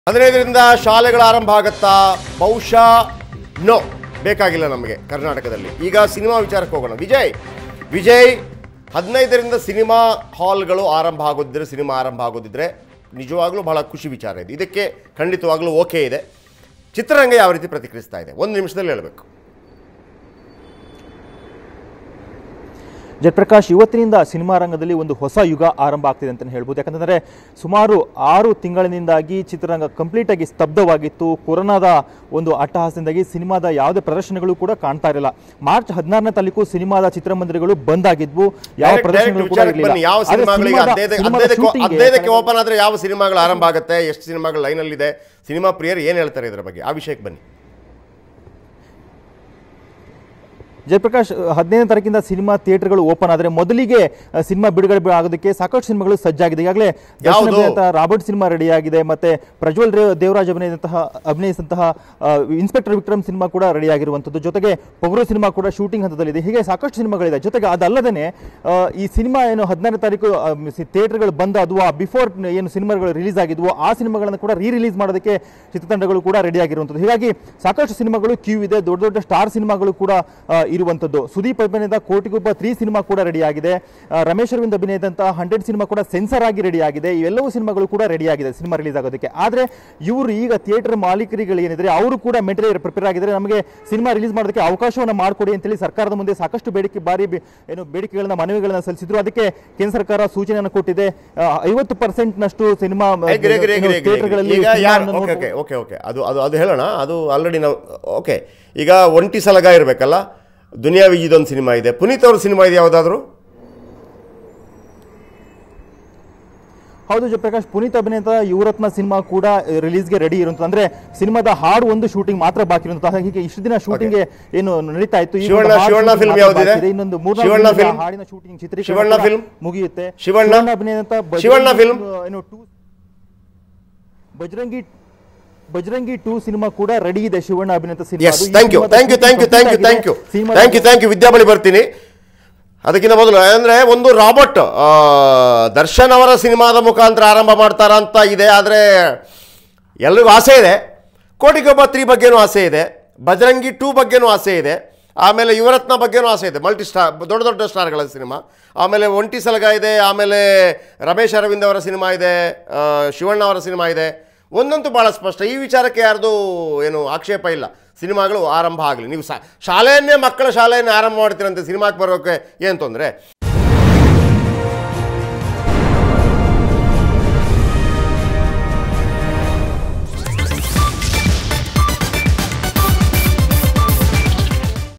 ಹದಿನೈದರಿಂದ ಶಾಲೆಗಳ ಆರಂಭ ಆಗತ್ತಾ ಬಹುಶಃ ನೋ ಬೇಕಾಗಿಲ್ಲ ನಮಗೆ ಕರ್ನಾಟಕದಲ್ಲಿ ಈಗ ಸಿನಿಮಾ ವಿಚಾರಕ್ಕೆ ಹೋಗೋಣ ವಿಜಯ್ ವಿಜಯ್ ಹದಿನೈದರಿಂದ ಸಿನಿಮಾ ಹಾಲ್ಗಳು ಆರಂಭ ಆಗೋದಿದ್ರೆ ಸಿನಿಮಾ ಆರಂಭ ಆಗೋದಿದ್ರೆ ನಿಜವಾಗ್ಲೂ ಬಹಳ ಖುಷಿ ವಿಚಾರ ಇದೆ ಇದಕ್ಕೆ ಖಂಡಿತವಾಗ್ಲೂ ಓಕೆ ಇದೆ ಚಿತ್ರರಂಗ ಯಾವ ರೀತಿ ಪ್ರತಿಕ್ರಿಯಿಸ್ತಾ ಇದೆ ಒಂದು ನಿಮಿಷದಲ್ಲಿ ಹೇಳಬೇಕು ಜಯಪ್ರಕಾಶ್ ಇವತ್ತಿನಿಂದ ಸಿನಿಮಾ ರಂಗದಲ್ಲಿ ಒಂದು ಹೊಸ ಯುಗ ಆರಂಭ ಆಗ್ತಿದೆ ಅಂತಲೇ ಹೇಳ್ಬೋದು ಯಾಕಂತಂದರೆ ಸುಮಾರು ಆರು ತಿಂಗಳಿನಿಂದಾಗಿ ಚಿತ್ರರಂಗ ಕಂಪ್ಲೀಟ್ ಆಗಿ ಸ್ತಬ್ಧವಾಗಿತ್ತು ಕೊರೋನಾದ ಒಂದು ಅಟ್ಟಹಾಸದಿಂದಾಗಿ ಸಿನಿಮಾದ ಯಾವುದೇ ಪ್ರದರ್ಶನಗಳು ಕೂಡ ಕಾಣ್ತಾ ಇರಲಿಲ್ಲ ಮಾರ್ಚ್ ಹದಿನಾರನೇ ತಾರೀಕು ಸಿನಿಮಾದ ಚಿತ್ರಮಂದಿರಗಳು ಬಂದ್ ಆಗಿದ್ವು ಯಾವ Direct- direct ಪ್ರದರ್ಶನಗಳು ಕೂಡ ವಿಚಾರಕ್ಕೆ ಇರಲಿಲ್ಲ ಬನ್ನಿ ಯಾವ ಆದ್ರೆ ಸಿನಿಮಾಗಳಿಗೆ ಸಿನಿಮಾದ- ಹದಿನೈದು ಸಿನಿಮಾದ ಹದಿನೈದಕ್ಕೆ shooting ಗೆ ಹದಿನೈದಕ್ಕೆ ಓಪನ್ ಆದರೆ ಯಾವ ಸಿನಿಮಾಗಳು ಆರಂಭ ಆಗುತ್ತೆ ಎಷ್ಟು ಸಿನಿಮಾಗಳು ಲೈನಲ್ಲಿದೆ ಸಿನಿಮಾ ಪ್ರಿಯರು ಏನು ಹೇಳ್ತಾರೆ ಇದರ ಬಗ್ಗೆ ಆ ವಿಷಯಕ್ಕೆ ಬನ್ನಿ ಜಯಪ್ರಕಾಶ್ ಹದಿನೈದನೇ ತಾರೀಕಿಂದ ಸಿನಿಮಾ ಥಿಯೇಟರ್ಗಳು ಓಪನ್ ಆದರೆ ಮೊದಲಿಗೆ ಅ, ಸಿನಿಮಾ ಬಿಡುಗಡೆ ಬ- ಆಗೋದಕ್ಕೆ ಸಾಕಷ್ಟು ಸಿನಿಮಾಗಳು ಸಜ್ಜಾಗಿದೆ ಈಗಾಗಲೇ ದರ್ಶನ್ ಯಾವುದು? ಅಭಿನಯಿತ ರಾಬರ್ಟ್ ಸಿನಿಮಾ ರೆಡಿ ಆಗಿದೆ ಮತ್ತೆ ಪ್ರಜ್ವಲ್ ರೇ- ದೇವರಾಜ್ ಅಭಿನಯಿಸಿದಂತಹ ಅಭಿನಯಿಸಿದಂತಹ ಅ, ಇನ್ಸ್ಪೆಕ್ಟರ್ ವಿಕ್ರಮ್ ಸಿನಿಮಾ ಕೂಡ ರೆಡಿ ಆಗಿರುವಂಥದ್ದು ಜೊತೆಗೆ ಪೊಗರು ಸಿನಿಮಾ ಕೂಡ ಶೂಟಿಂಗ್ ಹಂತದಲ್ಲಿದೆ ಹೀಗೆ ಸಾಕಷ್ಟು ಸಿನಿಮಾಗಳಿದೆ ಜೊತೆಗೆ ಅದಲ್ಲದೆ ಈ ಸಿನಿಮಾ ಏನು ಹದಿನಾರನೇ ತಾರೀಕು ಥಿಯೇಟರ್ಗಳು ಬಂದ ಅದು ಬಿಫೋರ್ ಏನು ಸಿನಿಮಾಗಳು ರಿಲೀಸ್ ಆಗಿದ್ವು ಆ ಸಿನಿಮಾಗಳನ್ನು ಕೂಡ ರೀ ರಿಲೀಸ್ ಮಾಡೋದಕ್ಕೆ ಚಿತ್ರತಂಡಗಳು ಕೂಡ ರೆಡಿ ಆಗಿರುವಂಥದ್ದು ಹೀಗಾಗಿ ಸಾಕಷ್ಟು ಸಿನಿಮಾಗಳು ಕ್ಯೂ ಇದೆ ದೊಡ್ಡ ದೊಡ್ಡ ಸ್ಟಾರ್ ಸಿನಿಮಾಗಳು ಕೂಡ ಆ, ಇರುವಂಥದ್ದು ಸುದೀಪ್ ಅಭಿನಯದ ಕೋಟಿಗೊಬ್ಬ ತ್ರೀ ಸಿನಿಮಾ ಕೂಡ ರೆಡಿ ಆಗಿದೆ ಆ, ರಮೇಶ್ ಅರವಿಂದ್ ಅಭಿನಯದಂತಹ ಹಂಡ್ರೆಡ್ ಸಿನಿಮಾ ಕೂಡ ಸೆನ್ಸರ್ ಆಗಿ ರೆಡಿ ಆಗಿದೆ ಇವೆಲ್ಲವೂ ಸಿನಿಮಾಗಳು ಕೂಡ ರೆಡಿ ಆಗಿದೆ ಸಿನಿಮಾ ರಿಲೀಸ್ ಆಗೋದಕ್ಕೆ ಆದರೆ ಇವರು ಈಗ ಥಿಯೇಟರ್ ಮಾಲೀಕರುಗಳು ಏನಿದ್ರೆ ಅವರು ಕೂಡ ಮೆಟೀರಿಯಲ್ ಪ್ರಿಪೇರ್ ಆಗಿದ್ದಾರೆ ನಮಗೆ ಸಿನಿಮಾ ರಿಲೀಸ್ ಮಾಡೋದಕ್ಕೆ ಅವಕಾಶವನ್ನು ಮಾಡಿಕೊಡಿ ಅಂತೇಳಿ ಸರ್ಕಾರದ ಮುಂದೆ ಸಾಕಷ್ಟು ಬೇಡಿಕೆ ಬಾರಿ ಬೆ- ಏನು ಬೇಡಿಕೆಗಳನ್ನ ಮನವಿಗಳನ್ನ ಸಲ್ಲಿಸಿದ್ರು ಅದಕ್ಕೆ ಕೇಂದ್ರ ಸರ್ಕಾರ ಸೂಚನೆಯನ್ನು ಕೊಟ್ಟಿದೆ ಐವತ್ತು ಪರ್ಸೆಂಟ್ನಷ್ಟು ಸಿನಿಮಾ ಏ, ಗಿರಿ, ಗಿರಿ, ಗಿರಿ, ಗಿರಿ, ಗಿರಿ. ಥಿಯೇಟರ್ಗಳಲ್ಲಿ ಈಗ ಯಾರು ಸಿನಿಮಾವನ್ನು ಓಕೆ ನೋಡ್ಬೋದು. ಓಕೆ ಓಕೆ ಓಕೆ ಅದು ಅದು ಅದು ಹೇಳೋಣ ಅದು ಆಲ್ರೆಡಿ ನಾವು ಓಕೆ ಈಗ ಒಂಟಿ ಸಲಗ ಇರಬೇಕಲ್ಲ ದುನಿಯಾ ವಿಜಿದೊಂದು ಸಿನಿಮಾ ಇದೆ ಪುನೀತ್ ಅವ್ರ ಸಿನಿಮಾ ಇದೆ ಯಾವುದಾದ್ರು ಹೌದು ಜಯಪ್ರಕಾಶ್ ಪುನೀತ್ ಅಭಿನೇತ ಯುವರತ್ನ ಸಿನಿಮಾ ಕೂಡ ರಿಲೀಸ್ಗೆ ರೆಡಿ ಇರುವಂತ ಅಂದ್ರೆ ಸಿನಿಮಾದ ಹಾಡು ಒಂದು ಶೂಟಿಂಗ್ ಮಾತ್ರ ಬಾಕಿ ಇರುವಂತಹ ಹೀಗೆ ಇಷ್ಟು ದಿನ ಶೂಟಿಂಗ್ ಏನು ನಡೀತಾ ಇತ್ತು ಈಗ ಶಿವಣ್ಣ- ಒಂದು ಹಾಡು ಶಿವಣ್ಣ shooting film ಮಾತ್ರ ಯಾವ್ದಿದೆ? ಬಾಕಿ ಇದೆ. ಇನ್ನೊಂದು ಮೂರ್ನಾಲ್ಕು ಶಿವಣ್ಣ ದಿನದಲ್ಲಿ film? ಆ ಹಾಡಿನ ಶೂಟಿಂಗ್ ಚಿತ್ರೀಕರಣ ಶಿವಣ್ಣ ಕೂಡ film? ಮುಗಿಯುತ್ತೆ ಶಿವಣ್ಣ? ಅಭಿನೇತ ಶಿವಣ್ಣ ಬಜರಂಗಿ, film? ಏನು two Bajrangi Bajrangi two cinema ಕೂಡ ರೆಡಿ ಇದೆ ಶಿವಣ್ಣ ಅಭಿನೇತ cinema yes thank you thank you thank you thank you thank you thank you thank you ವಿದ್ಯಾಬಳಿ ಬರ್ತೀನಿ ಅದಕ್ಕಿಂತ ಮೊದಲು ಅಂದರೆ ಒಂದು ರಾಬರ್ಟ್ ಆ, ದರ್ಶನ್ ಅವರ ಸಿನಿಮಾದ ಮುಖಾಂತರ ಆರಂಭ ಮಾಡ್ತಾರ ಅಂತ ಇದೆ ಆದರೆ ಎಲ್ರಿಗೂ ಆಸೆ ಇದೆ ಕೋಟಿಗೊಬ್ಬ ತ್ರೀ ಬಗ್ಗೆನೂ ಆಸೆ ಇದೆ ಬಜರಂಗಿ ಟೂ ಬಗ್ಗೆನೂ ಆಸೆ ಇದೆ ಆಮೇಲೆ ಯುವರತ್ನ ಬಗ್ಗೆನೂ ಆಸೆ ಇದೆ ಮಲ್ಟಿ ಸ್ಟಾರ್ ದೊಡ್ಡ ದೊಡ್ಡ ಸ್ಟಾರ್ಗಳ ಸಿನಿಮಾ ಆಮೇಲೆ ಒಂಟಿ ಸಲಗ ಇದೆ ಆಮೇಲೆ ರಮೇಶ್ ಅರವಿಂದ್ ಅವರ ಸಿನಿಮಾ ಇದೆ ಆ, ಶಿವಣ್ಣ ಅವರ ಸಿನಿಮಾ ಇದೆ ಒಂದಂತೂ ಭಾಳ ಸ್ಪಷ್ಟ ಈ ವಿಚಾರಕ್ಕೆ ಯಾರ್ದು ಏನು ಆಕ್ಷೇಪ ಇಲ್ಲ ಸಿನಿಮಾಗಳು ಆರಂಭ ಆಗಲಿ ನೀವು ಸಾ ಶಾಲೆಯನ್ನೇ ಮಕ್ಕಳ ಶಾಲೆಯನ್ನೇ ಆರಂಭ ಮಾಡ್ತೀರಂತೆ ಸಿನಿಮಾಕ್ಕೆ ಬರೋಕ್ಕೆ ಏನು ತೊಂದರೆ